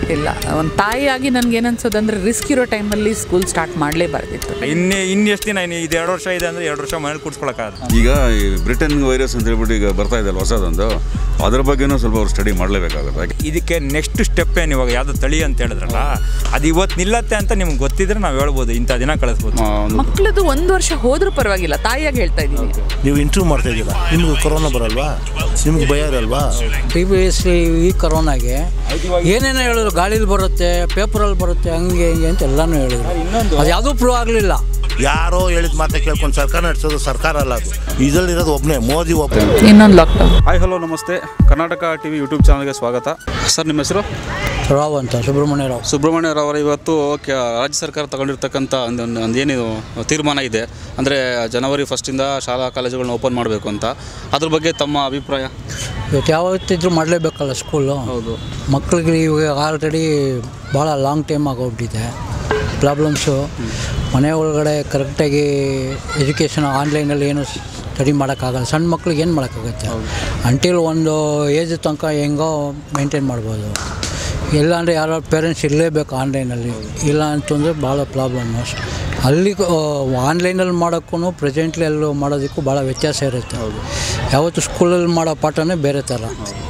ಇಲ್ಲ ಒಂದು ತಾಯಿಯಾಗಿ ನನಗೆ ಏನನ್ಸೋದಂದ್ರೆ ರಿಸ್ಕ್ ಇರೋ ಟೈಮಲ್ಲಿ ಸ್ಕೂಲ್ ಸ್ಟಾರ್ಟ್ ಮಾಡಲೇಬಾರ್ದಿತ್ತು ಇನ್ನೇ ಇನ್ನು ಎಷ್ಟು ದಿನ ಇನ್ನು ಇದು ಎರಡು ವರ್ಷ ಇದೆ ಅಂದರೆ ಎರಡು ವರ್ಷ ಮನೇಲಿ ಕೂಡ್ಸ್ಕೊಳಕ್ಕಾಗಲ್ಲ ಈಗ ಈ ಬ್ರಿಟನ್ ವೈರಸ್ ಅಂತ ಹೇಳ್ಬಿಟ್ಟು ಈಗ ಬರ್ತಾ ಇದೆ ಹೊಸದೊಂದು ಅದ್ರ ಬಗ್ಗೆನೂ ಸ್ವಲ್ಪ ಅವ್ರು ಸ್ಟಡಿ ಮಾಡಲೇಬೇಕಾಗುತ್ತೆ ಯಾಕೆ ಇದಕ್ಕೆ ನೆಕ್ಸ್ಟ್ ಸ್ಟೆಪ್ ಏನು ಇವಾಗ ಯಾವುದು ತಳಿ ಅಂತ ಹೇಳಿದ್ರಲ್ಲ ಅದು ಇವತ್ತು ನಿಲ್ಲತ್ತೆ ಅಂತ ನಿಮ್ಗೆ ಗೊತ್ತಿದ್ರೆ ನಾವು ಹೇಳ್ಬೋದು ಇಂಥ ದಿನ ಕಳಿಸ್ಬೋದು ಆ, ಒಂದು ಮಕ್ಕಳದು ಒಂದು ವರ್ಷ ಹೋದ್ರೂ ಪರವಾಗಿಲ್ಲ ತಾಯಿಯಾಗಿ ಹೇಳ್ತಾ ಇದ್ದೀನಿ ನೀವು ಇಂಟರ್ವ್ಯೂ ಮಾಡ್ತಾ ಇದ್ದೀರಾ ನಿಮ್ಗೆ ಕೊರೋನಾ ಬರಲ್ವಾ ನಿಮ್ಗೆ ಭಯ ಇರಲ್ವಾ ಪ್ರಿವಿಯಸ್ಲಿ ಈ ಕರೋನಾಗೆ ಏನೇನೋ ಹೇಳಿದ್ರು ಗಾಳೀಲಿ ಬರುತ್ತೆ ಪೇಪರಲ್ಲಿ ಬರುತ್ತೆ ಹಂಗೆ ಹಿಂಗೆ ಅಂತ ಎಲ್ಲನೂ ಹೇಳಿದ್ರು ಅದು ಯಾವುದೂ ಪ್ರೂವ್ ಆಗಲಿಲ್ಲ ಯಾರೋ ಹೇಳಿದ ಮಾತನ್ನ ಕೇಳ್ಕೊಂಡು ಸರ್ಕಾರ ನಡೆಸೋದು ಸರ್ಕಾರ ಅಲ್ಲ ಅದು ಇದರಲ್ಲಿರೋದು ಒಬ್ಬನೇ ಮೋದಿ ಒಬ್ಬ ಇನ್ನೊಂದು ಲಾಕ್ಡೌನ್ ಹಾಯ್ ಹಲೋ ನಮಸ್ತೆ ಕರ್ನಾಟಕ ಟಿ ವಿ ಯೂಟ್ಯೂಬ್ ಚಾನಲ್ಗೆ ಸ್ವಾಗತ ಸರ್ ನಿಮ್ಮ ಹೆಸರು ರಾವ್ ಅಂತ ಸುಬ್ರಹ್ಮಣ್ಯ ರಾವ್ ಸುಬ್ರಹ್ಮಣ್ಯ ರಾವ್ ಅವರು ಇವತ್ತು ಕೆ ರಾಜ್ಯ ಸರ್ಕಾರ ತಗೊಂಡಿರ್ತಕ್ಕಂಥ ಒಂದು ಒಂದು- ಒಂದು ಏನಿದು ತೀರ್ಮಾನ ಇದೆ ಅಂದರೆ ಜನವರಿ ಫಸ್ಟಿಂದ ಶಾಲಾ ಕಾಲೇಜುಗಳನ್ನ ಓಪನ್ ಮಾಡಬೇಕು ಅಂತ ಅದ್ರ ಬಗ್ಗೆ ತಮ್ಮ ಅಭಿಪ್ರಾಯ ಇವತ್ತು ಯಾವತ್ತಿದ್ರೂ ಮಾಡಲೇಬೇಕಲ್ಲ ಸ್ಕೂಲು ಹೌದು ಮಕ್ಕಳಿಗೆ ಇವಾಗ ಆಲ್ರೆಡಿ ಭಾಳ ಲಾಂಗ್ ಟೈಮ್ ಆಗೋಗ್ಬಿಟ್ಟಿದೆ ಪ್ರಾಬ್ಲಮ್ಸು ಮನೆ ಒಳಗಡೆ ಕರೆಕ್ಟಾಗಿ ಎಜುಕೇಷನ್ ಆನ್ಲೈನಲ್ಲಿ ಏನು ಸ್ಟಡಿ ಮಾಡೋಕ್ಕಾಗಲ್ಲ ಸಣ್ಣ ಮಕ್ಳಿಗೆ ಏನು ಮಾಡೋಕ್ಕಾಗತ್ತೆ ಅಂಟಿಲ್ ಒಂದು ಏಜ್ ತನಕ ಹೆಂಗೋ ಮೇಂಟೈನ್ ಮಾಡ್ಬೋದು ಇಲ್ಲ ಅಂದರೆ ಯಾರೋ ಪೇರೆಂಟ್ಸ್ ಇರಲೇಬೇಕು ಆನ್ಲೈನಲ್ಲಿ ಇಲ್ಲ ಅಂತಂದರೆ ಭಾಳ ಪ್ರಾಬ್ಲಮ್ಮು ಅಲ್ಲಿ ಆನ್ಲೈನಲ್ಲಿ ಮಾಡೋಕ್ಕೂ ಪ್ರೆಸೆಂಟ್ಲಿ ಅಲ್ಲಿ ಮಾಡೋದಕ್ಕೂ ಭಾಳ ವ್ಯತ್ಯಾಸ ಇರುತ್ತೆ ಯಾವತ್ತು ಸ್ಕೂಲಲ್ಲಿ ಮಾಡೋ ಪಾಠನೇ ಬೇರೆ ಥರ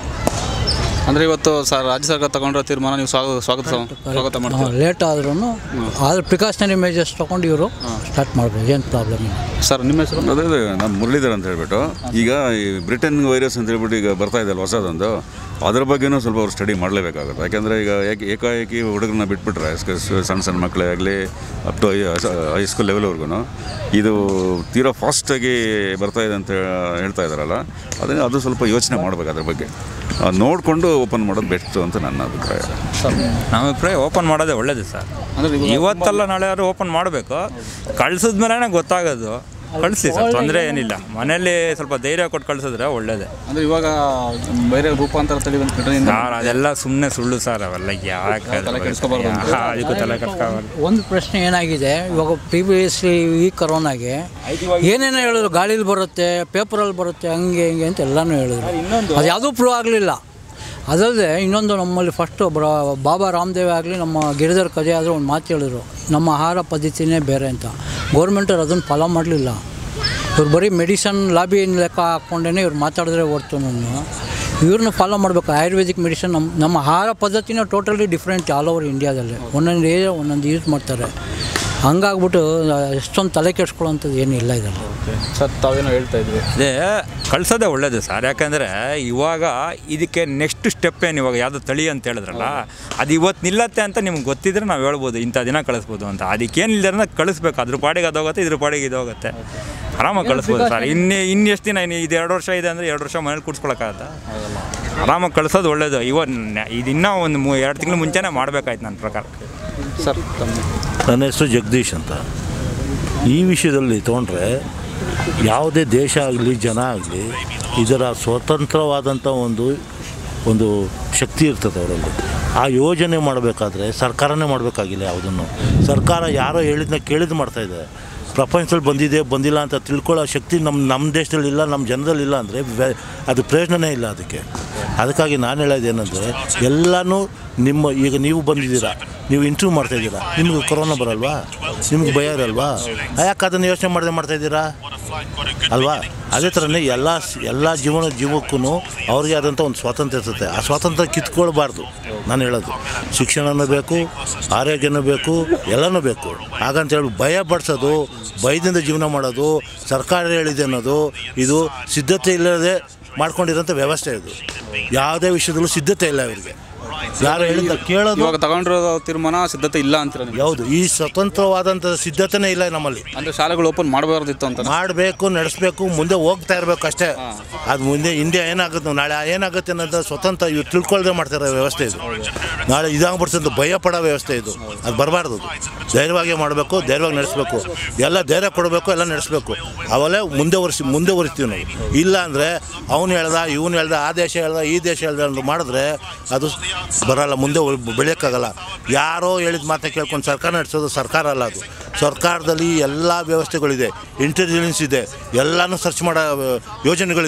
ಅಂದರೆ ಇವತ್ತು ಸರ್ ರಾಜ್ಯ ಸರ್ಕಾರ ತಗೊಂಡಿರೋ ತೀರ್ಮಾನ ನೀವು ಸ್ವಾಗತ ಸ್ವಾಗತ ಸ್ವಾಗತ ಮಾಡ್ತೀವಿ ಲೇಟ್ ಆದ್ರೂ ಆದ್ರೆ ಪ್ರಿಕಾಷನರಿ ಮೆಜರ್ಸ್ ತೊಗೊಂಡು ಇವರು ಸ್ಟಾರ್ಟ್ ಮಾಡ್ಬೋದು ಏನು ಪ್ರಾಬ್ಲಮ್ ಇಲ್ಲ ಸರ್ ನಿಮ್ಮ ಹೆಸರು ಅದೇ ಅದೇ ನಮ್ಮ ಮುರಳೀಧರ್ ಅಂತ ಹೇಳ್ಬಿಟ್ಟು ಈಗ ಈ ಬ್ರಿಟನ್ ವೈರಸ್ ಅಂತ ಹೇಳ್ಬಿಟ್ಟು ಈಗ ಬರ್ತಾ ಇದೆ ಹೊಸದೊಂದು ಅದ್ರ ಬಗ್ಗೆನೂ ಸ್ವಲ್ಪ ಅವ್ರು ಸ್ಟಡಿ ಮಾಡಲೇಬೇಕಾಗುತ್ತೆ ಯಾಕೆಂದರೆ ಈಗ ಏಕ ಏಕಾಏಕಿ ಹುಡುಗರನ್ನ ಬಿಟ್ಬಿಟ್ರೆ ಸ್- ಸ್- ಸಣ್ಣ ಸಣ್ಣ ಮಕ್ಕಳೇ ಆಗಲಿ ಅಪ್ ಟು ಹೈಸ್ಕೂಲ್ ಲೆವೆಲ್ವರೆಗೂ ಇದು ತೀರಾ ಫಾಸ್ಟಾಗಿ ಬರ್ತಾ ಇದೆ ಅಂತ ಹೇಳ್ತಾ ಇದ್ದಾರಲ್ಲ ಅದನ್ನು ಅದು ಸ್ವಲ್ಪ ಯೋಚನೆ ಮಾಡಬೇಕು ಅದ್ರ ಬಗ್ಗೆ ನೋಡಿಕೊಂಡು ಓಪನ್ ಮಾಡೋದು ಬೆಸ್ಟ್ ಅಂತ ನನ್ನ ಅಭಿಪ್ರಾಯ ನಮ್ಮ ಅಭಿಪ್ರಾಯ ಓಪನ್ ಮಾಡೋದೇ ಒಳ್ಳೇದು ಸರ್ ಅಂದರೆ ಇವತ್ತಲ್ಲ ನಾಳೆ ಯಾರು ಓಪನ್ ಮಾಡಬೇಕು ಕಳ್ಸಿದ್ಮೇಲೆ ಗೊತ್ತಾಗೋದು ಕಳಿಸಿ ಸರ್ ತೊಂದರೆ ಏನಿಲ್ಲ ಮನೇಲಿ ಸ್ವಲ್ಪ ಧೈರ್ಯ ಕೊಟ್ಟು ಕಳ್ಸಿದ್ರೆ ಒಳ್ಳೇದೇ ಅಂದರೆ ಇವಾಗ ಬೇರೆ ರೂಪಾಂತರ ತಳಿ ಒಂದು ಕಡೆಯಿಂದ ಸರ್ ಅದೆಲ್ಲ ಸುಮ್ಮನೆ ಸುಳ್ಳು ಸರ್ ಅವೆಲ್ಲ ಯಾಕೆ ತಲೆ ಕೆಡಿಸ್ಕೊಬಾರ್ದು ಅಂತ. ಅದಕ್ಕೂ ತಲೆ ಕೆಡ್ಸ್ಕೊಬಾರ್ದು ಒಂದು ಪ್ರಶ್ನೆ ಏನಾಗಿದೆ ಇವಾಗ ಪ್ರಿವಿಯಸ್ಲಿ ಈ ಕರೋನಾಗೆ ಏನೇನೋ ಹೇಳಿದ್ರು ಗಾಳೀಲಿ ಬರುತ್ತೆ ಪೇಪರಲ್ಲಿ ಬರುತ್ತೆ ಹಂಗೆ ಹಿಂಗೆ ಅಂತ ಎಲ್ಲನೂ ಹೇಳಿದ್ರು ಅದು ಯಾವುದೂ ಪ್ರೂವ್ ಆಗಲಿಲ್ಲ ಅದಲ್ಲದೆ ಇನ್ನೊಂದು ನಮ್ಮಲ್ಲಿ ಫಸ್ಟು ಬ್ರ ಬಾಬಾ ರಾಮದೇವ್ ಆಗಲಿ ನಮ್ಮ ಗಿರಿಧರ್ ಕಜೆ ಆದರೂ ಒಂದು ಮಾತು ಹೇಳಿದ್ರು ನಮ್ಮ ಆಹಾರ ಪದ್ಧತಿನೇ ಬೇರೆ ಅಂತ ಗೌರ್ಮೆಂಟವ್ರು ಅದನ್ನು ಫಾಲೋ ಮಾಡಲಿಲ್ಲ ಇವ್ರು ಬರೀ ಮೆಡಿಸನ್ ಲಾಬಿ ಲೆಕ್ಕ ಹಾಕ್ಕೊಂಡೇ ಇವ್ರು ಮಾತಾಡಿದ್ರೆ ಹೊರ್ತು ನಾನು ಇವ್ರನ್ನ ಫಾಲೋ ಮಾಡಬೇಕು ಆಯುರ್ವೇದಿಕ್ ಮೆಡಿಸನ್ ನಮ್ಮ ನಮ್ಮ ಆಹಾರ ಪದ್ಧತಿನೇ ಟೋಟಲಿ ಡಿಫ್ರೆಂಟ್ ಆಲ್ ಓವರ್ ಇಂಡಿಯಾದಲ್ಲಿ ಒಂದೊಂದು ಏರಿಯಾ ಒಂದೊಂದು ಯೂಸ್ ಮಾಡ್ತಾರೆ ಹಂಗಾಗ್ಬಿಟ್ಟು ಎಷ್ಟೊಂದು ತಲೆ ಕೆಡ್ಸ್ಕೊಳ್ಳೋಂಥದ್ದು ಏನಿಲ್ಲ ಇದರಲ್ಲಿ ಸರ್ ತಾವೇನೋ ಹೇಳ್ತಾ ಇದ್ವಿ ಅದೇ ಕಳ್ಸೋದೇ ಒಳ್ಳೇದು ಸರ್ ಯಾಕಂದರೆ ಇವಾಗ ಇದಕ್ಕೆ ನೆಕ್ಸ್ಟ್ ಸ್ಟೆಪ್ ಏನು ಇವಾಗ ಯಾವುದು ತಳಿ ಅಂತ ಹೇಳಿದ್ರಲ್ಲ ಅದು ಇವತ್ತು ನಿಲ್ಲತ್ತೆ ಅಂತ ನಿಮ್ಗೆ ಗೊತ್ತಿದ್ರೆ ನಾವು ಹೇಳ್ಬೋದು ಇಂಥ ದಿನ ಕಳಿಸ್ಬೋದು ಅಂತ ಅದಕ್ಕೇನು ಇಲ್ದಿರ ಕಳಿಸ್ಬೇಕು ಅದ್ರ ಪಾಡಿಗೆ ಅದೋಗುತ್ತೆ ಇದ್ರ ಪಾಡಿಗೆ ಇದೋಗುತ್ತೆ ಆರಾಮಾಗಿ ಕಳಿಸ್ಬೋದು ಸರ್ ಇನ್ನೇ ಇನ್ನು ಎಷ್ಟು ದಿನ ಇನ್ನು ಇದು ಎರಡು ವರ್ಷ ಇದೆ ಅಂದರೆ ಎರಡು ವರ್ಷ ಮನೇಲಿ ಕೂಡ್ಸ್ಕೊಳಕ್ಕಾಗತ್ತ ಆರಾಮಾಗಿ ಕಳಿಸೋದು ಒಳ್ಳೇದು ಇವತ್ತು ಇದು ಇನ್ನೂ ಒಂದು ಮೂ ಎರಡು ತಿಂಗಳು ಮುಂಚೆನೇ ಮಾಡಬೇಕಾಯ್ತು ನನ್ನ ಪ್ರಕಾರ ಸರ್ ತಮ್ಮ ನನ್ನ ಹೆಸರು ಜಗದೀಶ್ ಅಂತ ಈ ವಿಷಯದಲ್ಲಿ ತೊಗೊಂಡ್ರೆ ಯಾವುದೇ ದೇಶ ಆಗಲಿ ಜನ ಆಗಲಿ ಇದರ ಸ್ವತಂತ್ರವಾದಂಥ ಒಂದು ಒಂದು ಶಕ್ತಿ ಇರ್ತದೆ ಅವರಲ್ಲಿ ಆ ಯೋಜನೆ ಮಾಡಬೇಕಾದ್ರೆ ಸರ್ಕಾರನೇ ಮಾಡಬೇಕಾಗಿಲ್ಲ ಯಾವುದನ್ನು ಸರ್ಕಾರ ಯಾರೋ ಹೇಳಿದ್ನ ಕೇಳಿದ್ದು ಮಾಡ್ತಾ ಇದೆ ಪ್ರಪಂಚದಲ್ಲಿ ಬಂದಿದೆ ಬಂದಿಲ್ಲ ಅಂತ ತಿಳ್ಕೊಳ್ಳೋ ಶಕ್ತಿ ನಮ್ಮ ನಮ್ಮ ದೇಶದಲ್ಲಿ ಇಲ್ಲ ನಮ್ಮ ಜನದಲ್ಲಿ ಇಲ್ಲ ಅಂದರೆ ಅದು ಪ್ರಯೋಜನನೇ ಇಲ್ಲ ಅದಕ್ಕೆ ಅದಕ್ಕಾಗಿ ನಾನು ಹೇಳೋದು ಏನಂದರೆ ಎಲ್ಲನೂ ನಿಮ್ಮ ಈಗ ನೀವು ಬಂದಿದ್ದೀರಾ ನೀವು ಇಂಟರ್ವ್ಯೂ ಮಾಡ್ತಾ ಇದ್ದೀರಾ ನಿಮ್ಗೆ ಕೊರೋನಾ ಬರಲ್ವಾ ನಿಮ್ಗೆ ಭಯ ಇರಲ್ವಾ ಯಾಕೆ ಅದನ್ನು ಯೋಚನೆ ಮಾಡದೆ ಮಾಡ್ತಾ ಇದ್ದೀರಾ ಅಲ್ವಾ ಅದೇ ಥರನೇ ಎಲ್ಲ ಎಲ್ಲ ಜೀವನ ಜೀವಕ್ಕೂ ಅವ್ರಿಗೆ ಆದಂಥ ಒಂದು ಸ್ವಾತಂತ್ರ್ಯ ಇರ್ತದೆ ಆ ಸ್ವಾತಂತ್ರ್ಯ ಕಿತ್ಕೊಳ್ಬಾರ್ದು ನಾನು ಹೇಳೋದು ಶಿಕ್ಷಣನೂ ಬೇಕು ಆರೋಗ್ಯನೂ ಬೇಕು ಎಲ್ಲನೂ ಬೇಕು ಹಾಗಂತ ಹೇಳಿ ಭಯ ಪಡಿಸೋದು ಭಯದಿಂದ ಜೀವನ ಮಾಡೋದು ಸರ್ಕಾರ ಹೇಳಿದೆ ಅನ್ನೋದು ಇದು ಸಿದ್ಧತೆ ಇಲ್ಲದೆ ಮಾಡ್ಕೊಂಡಿರೋಂಥ ವ್ಯವಸ್ಥೆ ಇದು ಯಾವುದೇ ವಿಷಯದಲ್ಲೂ ಸಿದ್ಧತೆ ಇಲ್ಲ ಇವರಿಗೆ ಯಾರು ಹೇಳಿದ ಕೇಳೋದು ಇವಾಗ ತಗೊಂಡಿರೋ ತೀರ್ಮಾನ ಸಿದ್ಧತೆ ಇಲ್ಲ ಅಂತೀರ ನೀವು ಯಾವುದು ಈ ಸ್ವತಂತ್ರವಾದಂಥ ಸಿದ್ಧತೆನೇ ಇಲ್ಲ ನಮ್ಮಲ್ಲಿ ಅಂದರೆ ಶಾಲೆಗಳು ಓಪನ್ ಮಾಡಬಾರ್ದಿತ್ತು ಅಂತ ಮಾಡಬೇಕು ನಡೆಸಬೇಕು ಮುಂದೆ ಹೋಗ್ತಾ ಇರಬೇಕು ಅಷ್ಟೇ ಅದು ಮುಂದೆ ಇಂಡಿಯಾ ಏನಾಗುತ್ತೆ ನಾಳೆ ಏನಾಗುತ್ತೆ ಅನ್ನೋದು ಸ್ವತಂತ್ರ ಇವ್ರು ತಿಳ್ಕೊಳ್ದೆ ಮಾಡ್ತಾರೆ ವ್ಯವಸ್ಥೆ ಇದು ನಾಳೆ ಇದಾಗ್ಬಿಡ್ತಂತ ಭಯ ಪಡೋ ವ್ಯವಸ್ಥೆ ಇದು ಅದು ಬರಬಾರ್ದು ಅದು ಧೈರ್ಯವಾಗಿ ಮಾಡಬೇಕು ಧೈರ್ಯವಾಗಿ ನಡೆಸಬೇಕು ಎಲ್ಲ ಧೈರ್ಯ ಕೊಡಬೇಕು ಎಲ್ಲ ನಡೆಸಬೇಕು ಅವೆಲ್ಲ ಮುಂದೆ ಒರೆಸಿ ಮುಂದೆ ಒರಿಸ್ತೀವಿ ನಾವು ಇಲ್ಲ ಅಂದರೆ ಅವನು ಹೇಳ್ದ ಇವನು ಹೇಳ್ದ ಆ ದೇಶ ಹೇಳ್ದ ಈ ದೇಶ ಹೇಳ್ದ ಅಂತ ಮಾಡಿದ್ರೆ ಅದು ಬರಲ್ಲ ಮುಂದೆ ಒ- ಬೆಳೆಯೋಕ್ಕಾಗಲ್ಲ ಯಾರೋ ಹೇಳಿದ ಮಾತನ್ನ ಕೇಳ್ಕೊಂಡು ಸರ್ಕಾರ ನಡೆಸೋದು ಸರ್ಕಾರ ಅಲ್ಲ ಅದು ಸರ್ಕಾರದಲ್ಲಿ ಎಲ್ಲ ವ್ಯವಸ್ಥೆಗಳಿದೆ ಇಂಟೆಲಿಜೆನ್ಸ್ ಇದೆ ಎಲ್ಲನೂ ಸರ್ಚ್ ಮಾಡೋ ಆ, ಯೋಜನೆಗಳಿದೆ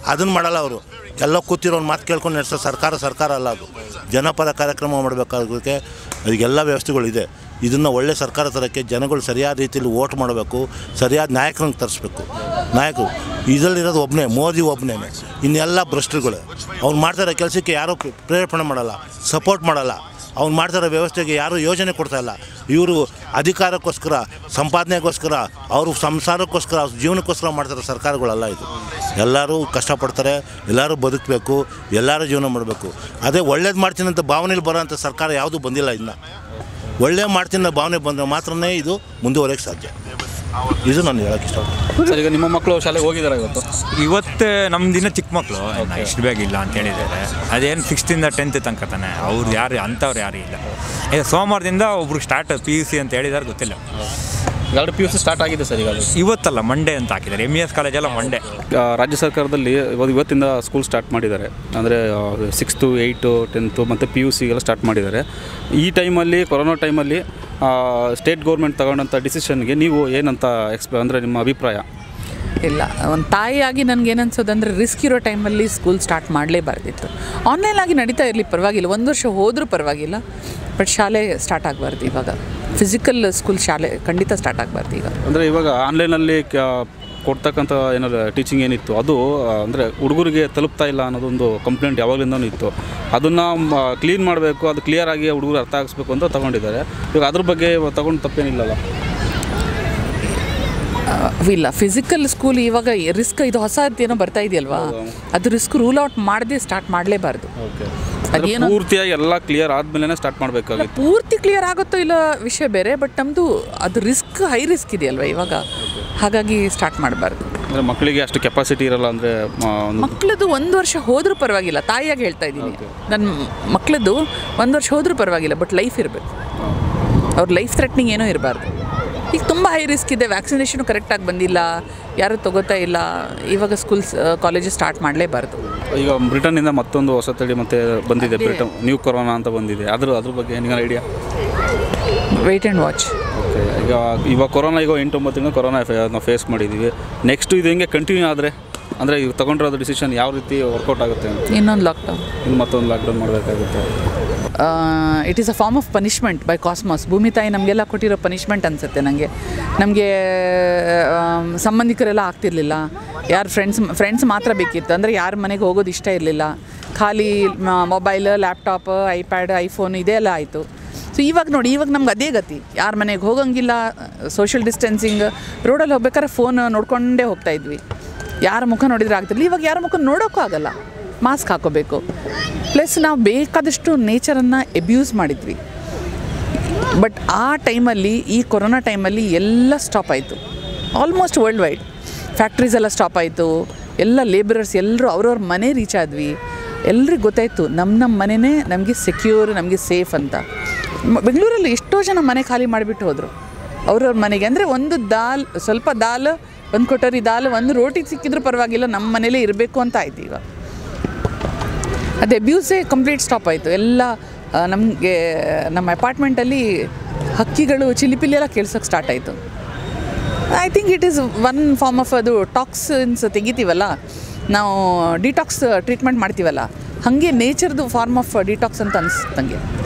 ಅದನ್ನು ಮಾಡಲ್ಲ ಅವರು ಎಲ್ಲ ಕೂತಿರೋ ಮಾತು ಕೇಳ್ಕೊಂಡು ನಡೆಸೋ ಸರ್ಕಾರ ಸರ್ಕಾರ ಅಲ್ಲ ಅದು ಜನಪರ ಕಾರ್ಯಕ್ರಮ ಮಾಡಬೇಕಾಗೋಕ್ಕೆ ಅದಕ್ಕೆಲ್ಲ ವ್ಯವಸ್ಥೆಗಳಿದೆ ಇದನ್ನು ಒಳ್ಳೆ ಸರ್ಕಾರ ತರೋಕ್ಕೆ ಜನಗಳು ಸರಿಯಾದ ರೀತಿಯಲ್ಲಿ ವೋಟ್ ಮಾಡಬೇಕು ಸರಿಯಾದ ನಾಯಕರನ್ನು ತರಿಸ್ಬೇಕು ನಾಯಕರು ಇದರಲ್ಲಿರೋದು ಒಬ್ಬನೇ ಮೋದಿ ಒಬ್ಬನೇ ಇನ್ನೆಲ್ಲ ಭ್ರಷ್ಟರುಗಳು ಅವ್ನು ಮಾಡ್ತಾರೋ ಕೆಲಸಕ್ಕೆ ಯಾರೂ ಪ್ರೇರೇಪಣೆ ಮಾಡಲ್ಲ ಸಪೋರ್ಟ್ ಮಾಡಲ್ಲ ಅವ್ನು ಮಾಡ್ತಾರೋ ವ್ಯವಸ್ಥೆಗೆ ಯಾರೂ ಯೋಜನೆ ಕೊಡ್ತಾ ಇಲ್ಲ ಇವರು ಅಧಿಕಾರಕ್ಕೋಸ್ಕರ ಸಂಪಾದನೆಗೋಸ್ಕರ ಅವರು ಸಂಸಾರಕ್ಕೋಸ್ಕರ ಅವ್ರ ಜೀವನಕ್ಕೋಸ್ಕರ ಮಾಡ್ತಾರೋ ಸರ್ಕಾರಗಳಲ್ಲ ಇದು ಎಲ್ಲರೂ ಕಷ್ಟಪಡ್ತಾರೆ ಎಲ್ಲರೂ ಬದುಕಬೇಕು ಎಲ್ಲರೂ ಜೀವನ ಮಾಡಬೇಕು ಅದೇ ಒಳ್ಳೇದು ಮಾಡ್ತೀನಿ ಅಂತ ಭಾವನೆಯಲ್ಲಿ ಬರೋಂಥ ಸರ್ಕಾರ ಯಾವುದೂ ಬಂದಿಲ್ಲ ಇನ್ನು ಒಳ್ಳೆ ಮಾಡ್ತೀನಿ ಅನ್ನೋ ಭಾವನೆ ಬಂದರೆ ಮಾತ್ರನೇ ಇದು ಮುಂದುವರೆಯೋಕ್ಕೆ ಸಾಧ್ಯ ಇದು ನಾನು ಹೇಳೋಕ್ಕೆ ಇಷ್ಟಪಡ್ತೀನಿ ಸರ್ ಈಗ ನಿಮ್ಮ ಮಕ್ಕಳು ಶಾಲೆಗೆ ಹೋಗಿದ್ದಾರೆ ಇವತ್ತು ಇವತ್ತು ನಮ್ದು ಇನ್ನೂ ಚಿಕ್ಕ ಮಕ್ಕಳು ಇಷ್ಟು ಬೇಗ ಇಲ್ಲ ಅಂತ ಹೇಳಿದ್ದಾರೆ ಅದೇನು ಸಿಕ್ಸ್ತಿಂದ ಟೆಂತ್ ತನಕ ತಾನೆ ಅವ್ರು ಯಾರು ಅಂಥವ್ರು ಯಾರು ಇಲ್ಲ ಈಗ ಸೋಮವಾರದಿಂದ ಒಬ್ರು ಸ್ಟಾರ್ಟ್ ಪಿ ಯು ಸಿ ಅಂತ ಹೇಳಿದಾರೆ ಗೊತ್ತಿಲ್ಲ ಎರಡು ಪಿ ಯು ಸಿ ಸ್ಟಾರ್ಟ್ ಆಗಿದೆ ಸರ್ ಈಗ ಇವತ್ತಲ್ಲ ಮಂಡೇ ಅಂತ ಹಾಕಿದ್ದಾರೆ ಎಮ್ ಇ ಎಸ್ ಕಾಲೇಜೆಲ್ಲ ಮಂಡೇ ಆ, ರಾಜ್ಯ ಸರ್ಕಾರದಲ್ಲಿ ಇವತ್ತು ಇವತ್ತಿಂದ ಸ್ಕೂಲ್ ಸ್ಟಾರ್ಟ್ ಮಾಡಿದ್ದಾರೆ ಅಂದರೆ ಸಿಕ್ಸ್ತು ಏಯ್ಟು ಟೆಂತು ಮತ್ತು ಪಿ ಯು ಸಿಗೆಲ್ಲ ಸ್ಟಾರ್ಟ್ ಮಾಡಿದ್ದಾರೆ ಈ ಟೈಮಲ್ಲಿ ಕೊರೋನಾ ಟೈಮಲ್ಲಿ ಸ್ಟೇಟ್ ಗೌರ್ಮೆಂಟ್ ತಗೊಂಡಂಥ ಡಿಸಿಷನ್ಗೆ ನೀವು ಏನಂತ ಎಕ್ಸ್ಪ್ಲ ಅಂದರೆ ನಿಮ್ಮ ಅಭಿಪ್ರಾಯ ಇಲ್ಲ ಒಂದು ತಾಯಿಯಾಗಿ ನನಗೆ ಏನನ್ಸೋದಂದ್ರೆ ರಿಸ್ಕ್ ಇರೋ ಟೈಮಲ್ಲಿ ಸ್ಕೂಲ್ ಸ್ಟಾರ್ಟ್ ಮಾಡಲೇಬಾರ್ದಿತ್ತು ಆನ್ಲೈನ್ ಆಗಿ ನಡೀತಾ ಇರಲಿ ಪರವಾಗಿಲ್ಲ ಒಂದು ವರ್ಷ ಹೋದರೂ ಪರವಾಗಿಲ್ಲ ಬಟ್ ಶಾಲೆ ಸ್ಟಾರ್ಟ್ ಆಗಬಾರ್ದು ಇವಾಗ ಫಿಸಿಕಲ್ ಸ್ಕೂಲ್ ಶಾಲೆ ಖಂಡಿತ ಸ್ಟಾರ್ಟ್ ಆಗಬಾರ್ದು ಈಗ ಅಂದರೆ ಇವಾಗ ಆನ್ಲೈನಲ್ಲಿ ಕೊಡ್ತಕ್ಕಂಥ ಏನಾದ್ರು ಟೀಚಿಂಗ್ ಏನಿತ್ತು ಅದು ಅಂದರೆ ಹುಡುಗರಿಗೆ ತಲುಪ್ತಾ ಇಲ್ಲ ಅನ್ನೋದೊಂದು ಕಂಪ್ಲೇಂಟ್ ಯಾವಾಗಲಿಂದನೂ ಇತ್ತು ಅದನ್ನು ಕ್ಲೀನ್ ಮಾಡಬೇಕು ಅದು ಕ್ಲಿಯರ್ ಆಗಿ ಹುಡುಗರು ಅರ್ಥ ಆಗಿಸ್ಬೇಕು ಅಂತ ತಗೊಂಡಿದ್ದಾರೆ ಇವಾಗ ಅದ್ರ ಬಗ್ಗೆ ತಗೊಂಡು ತಪ್ಪೇನಿಲ್ಲಲ್ಲ ಇಲ್ಲ ಫಿಸಿಕಲ್ ಸ್ಕೂಲ್ ಇವಾಗ ರಿಸ್ಕ್ ಇದು ಹೊಸ ಏನೋ ಬರ್ತಾ ಇದೆಯಲ್ವಾ ಅದು ರಿಸ್ಕ್ ರೂಲ್ ಔಟ್ ಮಾಡದೆ ಸ್ಟಾರ್ಟ್ ಮಾಡಲೇಬಾರ್ದು ಓಕೆ ಅದೇನು ಪೂರ್ತಿಯಾಗಿ ಎಲ್ಲ ಕ್ಲಿಯರ್ ಆದಮೇಲೆ ಸ್ಟಾರ್ಟ್ ಮಾಡಬೇಕಾಗಿತ್ತು ಪೂರ್ತಿ ಕ್ಲಿಯರ್ ಆಗುತ್ತೋ ಇಲ್ಲ ವಿಷಯ ಬೇರೆ ಬಟ್ ನಮ್ಮದು ಅದು ರಿಸ್ಕ್ ಹೈ ರಿಸ್ಕ್ ಇದೆಯಲ್ವಾ ಇವಾಗ ಹಾಗಾಗಿ ಸ್ಟಾರ್ಟ್ ಮಾಡಬಾರ್ದು ಅಂದರೆ ಮಕ್ಕಳಿಗೆ ಅಷ್ಟು ಕೆಪಾಸಿಟಿ ಇರಲ್ಲ ಅಂದರೆ ಒಂದು ಮಕ್ಕಳದು ಒಂದು ವರ್ಷ ಹೋದರೂ ಪರವಾಗಿಲ್ಲ ತಾಯಿಯಾಗಿ ಹೇಳ್ತಾ ಇದ್ದೀನಿ ನನ್ನ ಮಕ್ಕಳದು ಒಂದು ವರ್ಷ ಹೋದರೂ ಪರವಾಗಿಲ್ಲ ಬಟ್ ಲೈಫ್ ಇರಬೇಕು ಅವ್ರ ಲೈಫ್ ಥ್ರೆಟ್ನಿಂಗ್ ಏನೂ ಇರಬಾರ್ದು ಈಗ ತುಂಬ ಹೈ ರಿಸ್ಕ್ ಇದೆ ವ್ಯಾಕ್ಸಿನೇಷನು ಕರೆಕ್ಟಾಗಿ ಬಂದಿಲ್ಲ ಯಾರೂ ತಗೋತಾ ಇಲ್ಲ ಇವಾಗ ಸ್ಕೂಲ್ಸ್ ಕಾಲೇಜಸ್ ಸ್ಟಾರ್ಟ್ ಮಾಡಲೇಬಾರ್ದು ಈಗ ಬ್ರಿಟನ್ನಿಂದ ಮತ್ತೊಂದು ಹೊಸ ತಳಿ ಮತ್ತೆ ಬಂದಿದೆ ಬ್ರಿಟನ್ ನ್ಯೂ ಕೊರೋನಾ ಅಂತ ಬಂದಿದೆ ಅದ್ರ ಅದ್ರ ಬಗ್ಗೆ ನಿಮಗೆ idea wait and watch okay ಈಗ ಇವಾಗ ಕೊರೋನಾ ಈಗ ಎಂಟೊಂಬತ್ತು ತಿಂಗಳು ಕೊರೋನಾ ನಾವು ಫೇಸ್ ಮಾಡಿದ್ದೀವಿ ನೆಕ್ಸ್ಟ್ ಇದು ಹೆಂಗೆ ಕಂಟಿನ್ಯೂ ಆದರೆ ಅಂದರೆ ಈಗ ತೊಗೊಂಡಿರೋದು ಡಿಸಿಷನ್ ಯಾವ ರೀತಿ ವರ್ಕೌಟ್ ಆಗುತ್ತೆ ಅಂತ ಇನ್ನೊಂದು ಲಾಕ್ಡೌನ್ ಇನ್ನು ಮತ್ತೊಂದು ಲಾಕ್ಡೌನ್ ಮಾಡಬೇಕಾಗುತ್ತೆ it is a form of punishment by cosmos ಭೂಮಿ ತಾಯಿ ನಮಗೆಲ್ಲ ಕೊಟ್ಟಿರೋ ಪನಿಷ್ಮೆಂಟ್ ಅನಿಸುತ್ತೆ ನನಗೆ ನಮಗೆ ಸಂಬಂಧಿಕರೆಲ್ಲ ಆಗ್ತಿರ್ಲಿಲ್ಲ ಯಾರು ಫ್ರೆಂಡ್ಸ್ ಫ್ರೆಂಡ್ಸ್ ಮಾತ್ರ ಬೇಕಿತ್ತು ಅಂದರೆ ಯಾರ ಮನೆಗೆ ಹೋಗೋದು ಇಷ್ಟ ಇರಲಿಲ್ಲ ಖಾಲಿ ಮೊಬೈಲ್ ಲ್ಯಾಪ್ಟಾಪ್ ಐಪ್ಯಾಡ್ ಐಫೋನ್ ಇದೇ ಎಲ್ಲ ಆಯಿತು ಸೊ ಇವಾಗ ನೋಡಿ ಇವಾಗ ನಮ್ಗೆ ಅದೇ ಗತಿ ಯಾರ ಮನೆಗೆ ಹೋಗಂಗಿಲ್ಲ ಸೋಷಿಯಲ್ ಡಿಸ್ಟೆನ್ಸಿಂಗ್ ರೋಡಲ್ಲಿ ಹೋಗ್ಬೇಕಾದ್ರೆ ಫೋನ್ ನೋಡ್ಕೊಂಡೇ ಹೋಗ್ತಾ ಇದ್ವಿ ಯಾರ ಮುಖ ನೋಡಿದ್ರೆ ಆಗ್ತಿರ್ಲಿಲ್ಲ ಇವಾಗ ಯಾರ ಮುಖ ನೋಡೋಕ್ಕೂ ಆಗಲ್ಲ ಮಾಸ್ಕ್ ಹಾಕೋಬೇಕು ಪ್ಲಸ್ ನಾವು ಬೇಕಾದಷ್ಟು ನೇಚರನ್ನು ಎಬ್ಯೂಸ್ ಮಾಡಿದ್ವಿ ಬಟ್ ಆ ಟೈಮಲ್ಲಿ ಈ ಕೊರೋನಾ ಟೈಮಲ್ಲಿ ಎಲ್ಲ ಸ್ಟಾಪ್ ಆಯಿತು ಆಲ್ಮೋಸ್ಟ್ ವರ್ಲ್ಡ್ ವೈಡ್ ಫ್ಯಾಕ್ಟ್ರೀಸ್ ಎಲ್ಲ ಸ್ಟಾಪ್ ಆಯಿತು ಎಲ್ಲ ಲೇಬರರ್ಸ್ ಎಲ್ಲರೂ ಅವ್ರವ್ರ ಮನೆ ರೀಚ್ ಆದ್ವಿ ಎಲ್ರಿಗೂ ಗೊತ್ತಾಯಿತು ನಮ್ಮ ನಮ್ಮ ಮನೆಯೇ ನಮಗೆ ಸೆಕ್ಯೂರ್ ನಮಗೆ ಸೇಫ್ ಅಂತ ಮ- ಬೆಂಗಳೂರಲ್ಲಿ ಎಷ್ಟೋ ಜನ ಮನೆ ಖಾಲಿ ಮಾಡಿಬಿಟ್ಟು ಹೋದರು ಅವ್ರವ್ರ ಮನೆಗೆ ಅಂದರೆ ಒಂದು ದಾಲ್ ಸ್ವಲ್ಪ ದಾಲ್ ಒಂದು ಕೊಠರಿ ದಾಲ್ ಒಂದು ರೋಟಿ ಸಿಕ್ಕಿದ್ರೂ ಪರವಾಗಿಲ್ಲ ನಮ್ಮ ಮನೇಲೇ ಇರಬೇಕು ಅಂತ ಆಯ್ತು ಈಗ ಅದು ಅಬ್ಯೂಸೇ ಕಂಪ್ಲೀಟ್ ಸ್ಟಾಪ್ ಆಯಿತು ಎಲ್ಲ ನಮಗೆ ನಮ್ಮ ಅಪಾರ್ಟ್ಮೆಂಟಲ್ಲಿ ಹಕ್ಕಿಗಳು ಚಿಲಿಪಿಲಿ ಎಲ್ಲ ಕೇಳ್ಸೋಕ್ಕೆ ಸ್ಟಾರ್ಟ್ ಆಯಿತು I think it is one form of ಅದು ಟಾಕ್ಸಿನ್ಸ್ ತೆಗಿತೀವಲ್ಲ ನಾವು ಡಿಟಾಕ್ಸ್ ಟ್ರೀಟ್ಮೆಂಟ್ ಮಾಡ್ತೀವಲ್ಲ ಹಾಗೆ ನೇಚರ್ದು ಫಾರ್ಮ್ ಆಫ್ ಡಿಟಾಕ್ಸ್ ಅಂತ ಅನಿಸುತ್ತೆ ನನಗೆ